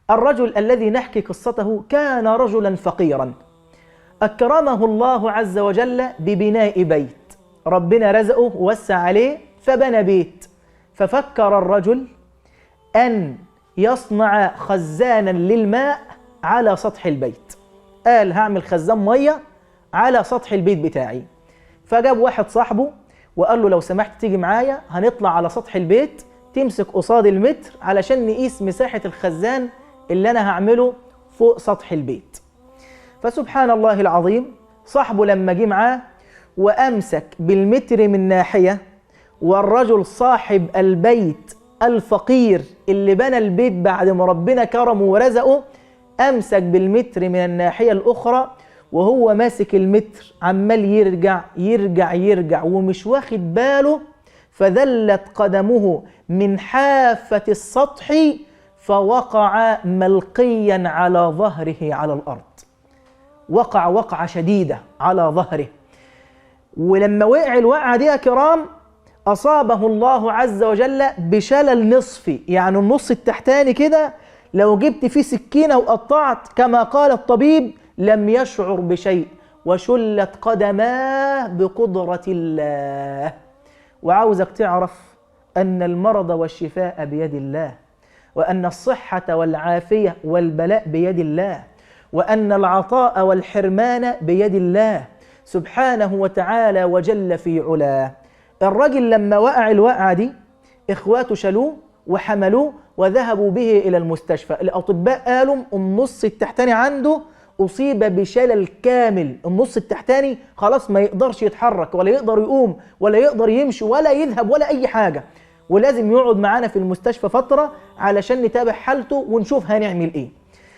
الرجل الذي نحكي قصته كان رجلا فقيرا أكرمه الله عز وجل ببناء بيت ربنا رزقه ووسع عليه فبنى بيت ففكر الرجل أن يصنع خزانا للماء على سطح البيت قال هعمل خزان مية على سطح البيت بتاعي فجاب واحد صاحبه وقال له لو سمحت تيجي معايا هنطلع على سطح البيت تمسك قصاد المتر علشان نقيس مساحة الخزان اللي أنا هعمله فوق سطح البيت فسبحان الله العظيم صاحبه لما جه معاه وأمسك بالمتر من ناحية والرجل صاحب البيت الفقير اللي بنى البيت بعد ما ربنا كرمه ورزقه أمسك بالمتر من الناحية الأخرى وهو ماسك المتر عمال يرجع يرجع يرجع ومش واخد باله فذلت قدمه من حافة السطح فوقع ملقيا على ظهره على الأرض وقع وقعة شديدة على ظهره ولما وقع الوقعة دي يا كرام أصابه الله عز وجل بشلل نصفي يعني النص التحتاني كده لو جبت فيه سكينة وقطعت كما قال الطبيب لم يشعر بشيء وشلت قدماه بقدرة الله وعاوزك تعرف أن المرض والشفاء بيد الله وأن الصحة والعافية والبلاء بيد الله وأن العطاء والحرمان بيد الله سبحانه وتعالى وجل في علاه الرجل لما وقع الوقعة دي إخواته شالوه وحملوه وذهبوا به إلى المستشفى الأطباء قالوا النص التحتاني عنده أصيب بشلل كامل النص التحتاني خلاص ما يقدرش يتحرك ولا يقدر يقوم ولا يقدر يمشي ولا يذهب ولا أي حاجة ولازم يقعد معانا في المستشفى فترة علشان نتابع حالته ونشوف هنعمل إيه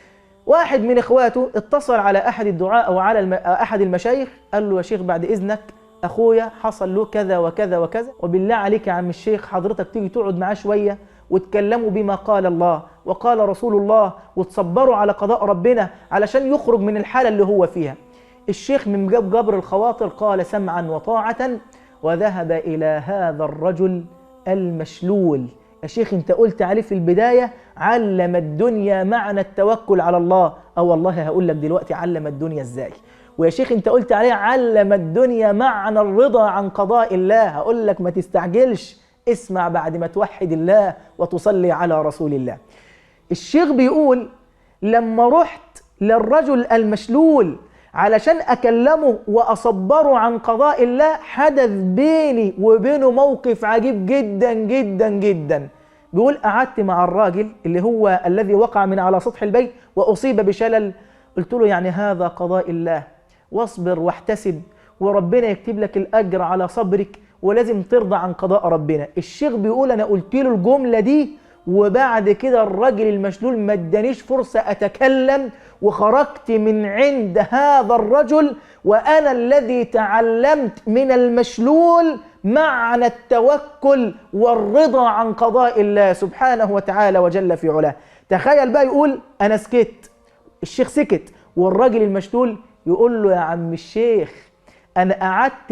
واحد من إخواته اتصل على أحد الدعاء أو على الم... أحد المشايخ قال له يا شيخ بعد إذنك أخويا حصل له كذا وكذا وكذا وبالله عليك يا عم الشيخ حضرتك تيجي تقعد معاه شوية وتكلموا بما قال الله وقال رسول الله وتصبروا على قضاء ربنا علشان يخرج من الحالة اللي هو فيها الشيخ من جاب جبر الخواطر قال سمعا وطاعة وذهب إلى هذا الرجل المشلول يا شيخ انت قلت عليه في البداية علم الدنيا معنى التوكل على الله أو والله هقول لك دلوقتي علم الدنيا ازاي ويا شيخ انت قلت عليه علم الدنيا معنى الرضا عن قضاء الله هقول لك ما تستعجلش اسمع بعد ما توحد الله وتصلي على رسول الله الشيخ بيقول لما رحت للرجل المشلول علشان أكلمه وأصبره عن قضاء الله حدث بيني وبينه موقف عجيب جدا جدا جدا بيقول قعدت مع الراجل اللي هو الذي وقع من على سطح البيت وأصيب بشلل قلت له يعني هذا قضاء الله واصبر واحتسب وربنا يكتب لك الأجر على صبرك ولازم ترضى عن قضاء ربنا الشيخ بيقول أنا قلت له الجملة دي وبعد كده الراجل المشلول ما ادانيش فرصة أتكلم وخرجت من عند هذا الرجل وأنا الذي تعلمت من المشلول معنى التوكل والرضا عن قضاء الله سبحانه وتعالى وجل في علاه تخيل بقى يقول أنا سكت الشيخ سكت والراجل المشلول يقول له يا عم الشيخ أنا قعدت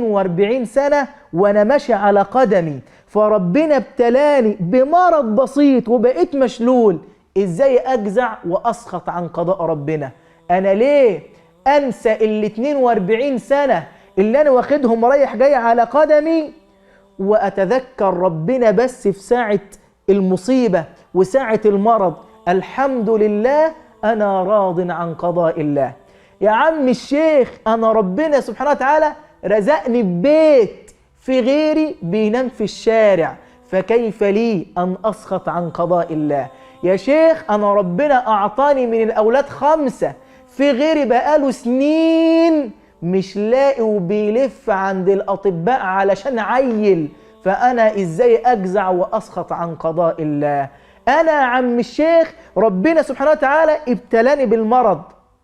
42 سنة وأنا ماشي على قدمي فربنا ابتلاني بمرض بسيط وبقيت مشلول إزاي أجزع وأسخط عن قضاء ربنا أنا ليه أنسى ال 42 سنة اللي أنا واخدهم رايح جاي على قدمي وأتذكر ربنا بس في ساعة المصيبة وساعة المرض الحمد لله أنا راض عن قضاء الله يا عم الشيخ أنا ربنا سبحانه وتعالى رزقني ببيت في غيري بينام في الشارع فكيف لي أن أسخط عن قضاء الله يا شيخ أنا ربنا أعطاني من الأولاد خمسة في غيري بقاله سنين مش لاقي وبيلف عند الأطباء علشان عيل فأنا إزاي أجزع وأسخط عن قضاء الله أنا يا عم الشيخ ربنا سبحانه وتعالى ابتلاني بالمرض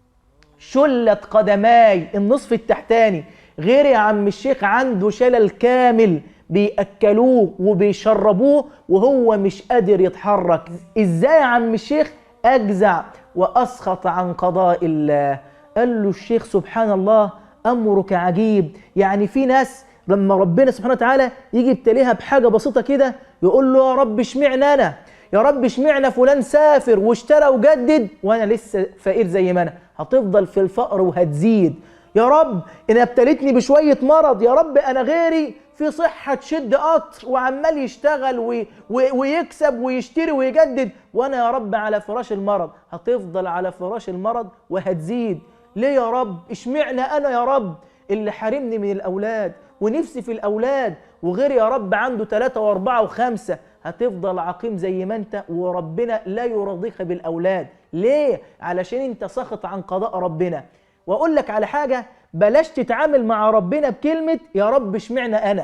شلت قدماي النصف التحتاني غير يا عم الشيخ عنده شلل كامل بيأكلوه وبيشربوه وهو مش قادر يتحرك ازاي يا عم الشيخ اجزع واسخط عن قضاء الله قال له الشيخ سبحان الله امرك عجيب يعني في ناس لما ربنا سبحانه وتعالى يجي يبتليها بحاجه بسيطه كده يقول له يا رب اشمعنى انا يا رب اشمعنى فلان سافر واشترى وجدد وانا لسه فقير زي ما انا هتفضل في الفقر وهتزيد يا رب ان ابتليتني بشويه مرض يا رب انا غيري في صحة تشد قطر وعمال يشتغل وي وي ويكسب ويشتري ويجدد وانا يا رب على فراش المرض هتفضل على فراش المرض وهتزيد ليه يا رب اشمعنى انا يا رب اللي حارمني من الاولاد ونفسي في الاولاد وغيري يا رب عنده ثلاثة واربعة وخمسة هتفضل عقيم زي ما انت وربنا لا يرضيك بالاولاد ليه علشان انت سخط عن قضاء ربنا واقول لك على حاجه بلاش تتعامل مع ربنا بكلمه يا رب اشمعنى انا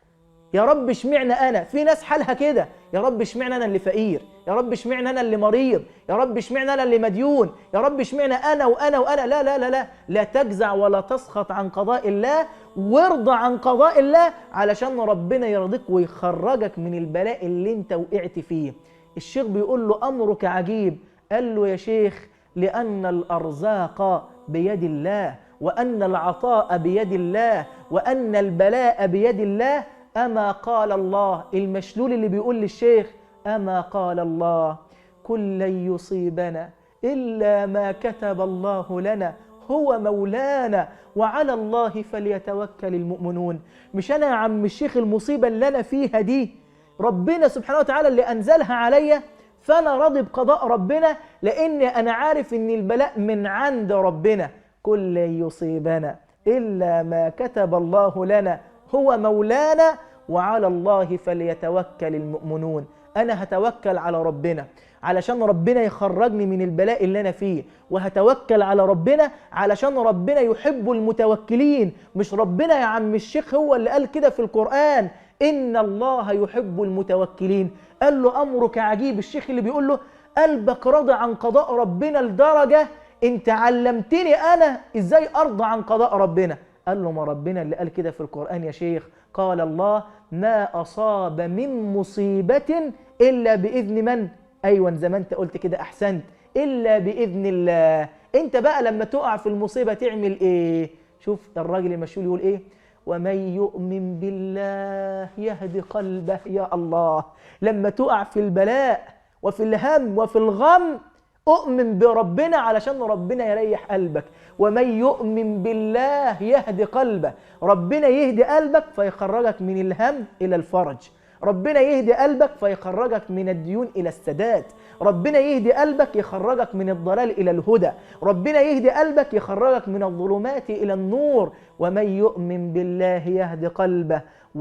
يا رب اشمعنى انا في ناس حالها كده يا رب اشمعنى انا اللي فقير يا رب اشمعنى انا اللي مريض يا رب اشمعنى انا اللي مديون يا رب اشمعنى انا وانا وانا لا لا لا لا لا تجزع ولا تسخط عن قضاء الله وارضى عن قضاء الله علشان ربنا يرضيك ويخرجك من البلاء اللي انت وقعت فيه الشيخ بيقول له امرك عجيب قال له يا شيخ لان الارزاق بيد الله وان العطاء بيد الله وان البلاء بيد الله اما قال الله المشلول اللي بيقول للشيخ اما قال الله كل لن يصيبنا الا ما كتب الله لنا هو مولانا وعلى الله فليتوكل المؤمنون مش انا يا عم الشيخ المصيبه اللي انا فيها دي ربنا سبحانه وتعالى اللي انزلها عليا فانا راضي بقضاء ربنا لاني انا عارف ان البلاء من عند ربنا كل يصيبنا الا ما كتب الله لنا هو مولانا وعلى الله فليتوكل المؤمنون انا هتوكل على ربنا علشان ربنا يخرجني من البلاء اللي انا فيه وهتوكل على ربنا علشان ربنا يحب المتوكلين مش ربنا يا عم الشيخ هو اللي قال كده في القرآن إن الله يحب المتوكلين قال له أمرك عجيب الشيخ اللي بيقول له قلبك راضي عن قضاء ربنا لدرجة انت علمتني أنا إزاي أرضى عن قضاء ربنا قال له ما ربنا اللي قال كده في القرآن يا شيخ قال الله ما أصاب من مصيبة إلا بإذن من أيوة زي ما أنت قلت كده أحسنت إلا بإذن الله أنت بقى لما تقع في المصيبة تعمل إيه شوف الراجل المشهور يقول إيه ومن يؤمن بالله يهدي قلبه يا الله لما تقع في البلاء وفي الهم وفي الغم اؤمن بربنا علشان ربنا يريح قلبك ومن يؤمن بالله يهدي قلبه ربنا يهدي قلبك فيخرجك من الهم الى الفرج ربنا يهدي قلبك فيخرجك من الديون الى السداد ربنا يهدي قلبك يخرجك من الضلال الى الهدى ربنا يهدي قلبك يخرجك من الظلمات الى النور ومن يؤمن بالله يهدي قلبه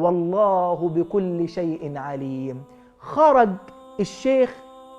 والله بكل شيء عليم خرج الشيخ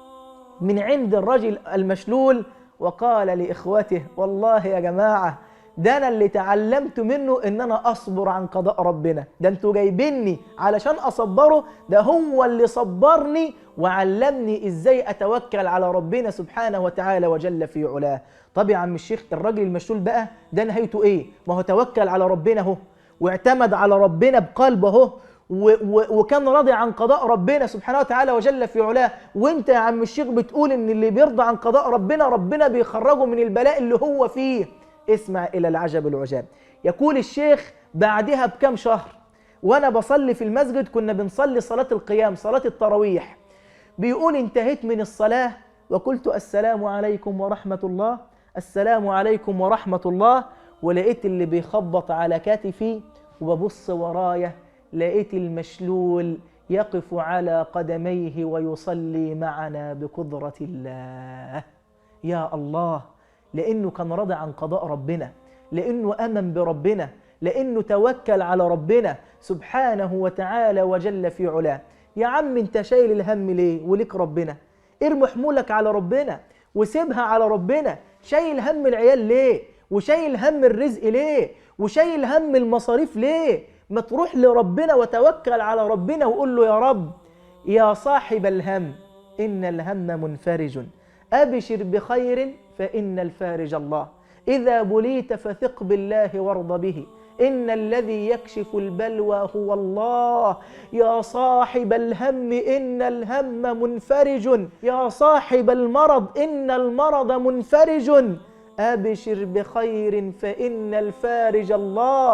من عند الرجل المشلول وقال لاخوته والله يا جماعه ده انا اللي تعلمت منه ان انا اصبر عن قضاء ربنا ده انتوا جايبيني علشان اصبره ده هو اللي صبرني وعلمني ازاي اتوكل على ربنا سبحانه وتعالى وجل في علاه طب يا عم الشيخ الراجل المشلول بقى ده نهايته ايه ما هو توكل على ربنا اهو واعتمد على ربنا بقلبه اهو و- و- وكان راضي عن قضاء ربنا سبحانه وتعالى وجل في علاه وانت يا عم الشيخ بتقول ان اللي بيرضى عن قضاء ربنا ربنا بيخرجه من البلاء اللي هو فيه اسمع الى العجب العجاب يقول الشيخ بعدها بكم شهر وانا بصلي في المسجد كنا بنصلي صلاة القيام صلاة التراويح بيقول انتهيت من الصلاة وقلت السلام عليكم ورحمة الله السلام عليكم ورحمة الله ولقيت اللي بيخبط على كتفي وببص ورايا لقيت المشلول يقف على قدميه ويصلي معنا بقدرة الله يا الله لأنه كان راضي عن قضاء ربنا لأنه أمن بربنا لأنه توكل على ربنا سبحانه وتعالى وجل في علاه يا عم انت شايل الهم ليه وليك ربنا ارمي حمولك على ربنا وسيبها على ربنا شايل هم العيال ليه وشايل هم الرزق ليه وشايل هم المصاريف ليه ما تروح لربنا وتوكل على ربنا وقول له يا رب يا صاحب الهم إن الهم منفرج أبشر بخير فإن الفارج الله إذا بليت فثق بالله وارض به إن الذي يكشف البلوى هو الله يا صاحب الهم إن الهم منفرج يا صاحب المرض إن المرض منفرج أبشر بخير فإن الفارج الله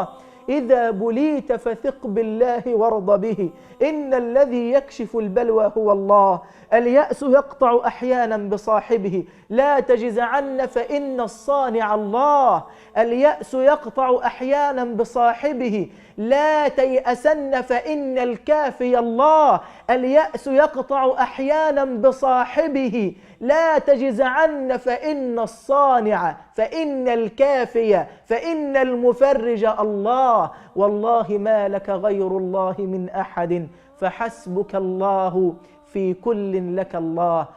إذا بليت فثق بالله وارض به إن الذي يكشف البلوى هو الله اليأس يقطع أحيانا بصاحبه لا تجزعن فإن الصانع الله اليأس يقطع أحيانا بصاحبه لا تيأسن فإن الكافي الله اليأس يقطع أحيانا بصاحبه لا تجزعن فإن الصانع فإن الكافي فإن المفرج الله والله ما لك غير الله من أحد فحسبك الله في كل لك الله